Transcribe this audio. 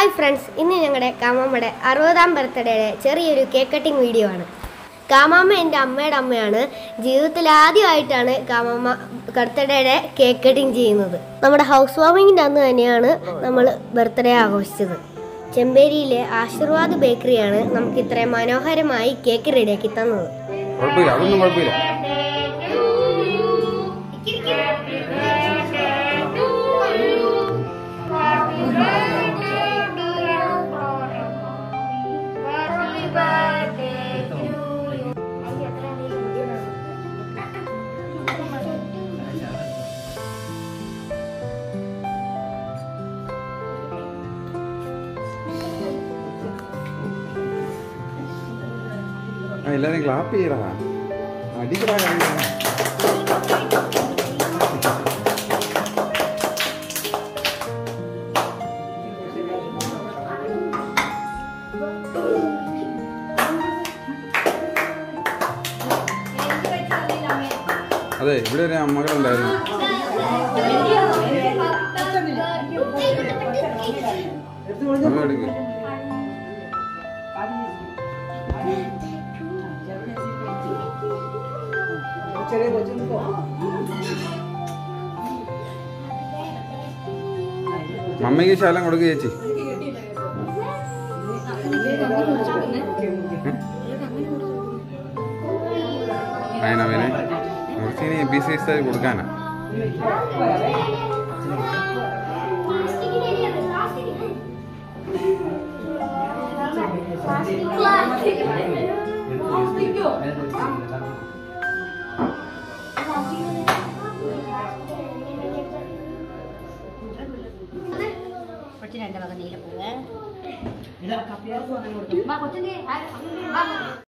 Hi friends ഇന്ന് ഞങ്ങളുടെ കാമാമ്മയുടെ അറുപതാം ബർത്ത്ഡേയുടെ ചെറിയൊരു കേക്ക് കട്ടിംഗ് വീഡിയോ ആണ് കാമാമ്മ എൻ്റെ അമ്മയുടെ അമ്മയാണ് ജീവിതത്തിൽ ആദ്യമായിട്ടാണ് കാമാമ്മ ബർത്ത്ഡേയുടെ കേക്ക് കട്ടിംഗ് ചെയ്യുന്നത് നമ്മുടെ ഹൗസ് വാമിങ്ങിൻ്റെ അന്ന് തന്നെയാണ് നമ്മൾ ബർത്ത്ഡേ ആഘോഷിച്ചത് ചെമ്പേരിയിലെ ആശീർവാദ് ബേക്കറിയാണ് നമുക്ക് ഇത്രയും മനോഹരമായി കേക്ക് റെഡിയാക്കി തന്നത് കുഴപ്പമില്ല അതൊന്നും കുഴപ്പമില്ല ആ എല്ലാരും ക്ലാപ്പ് ചെയ്യടാ അടിക്കടാ കളി. അതെ ഇവിടെ ഒരു മകളുണ്ടായിരുന്നു നമ്മൾ എടുക്ക് മമ്മയ്ക്ക് ശാലം കൊടുക്കുക ചേച്ചി അതിനവന് മുറിച്ചിനി ബി സി എസ് കൊടുക്കാനാ കൊച്ചിന് എൻ്റെ വക നീല പോവേ കൊച്ചിൻ്റെ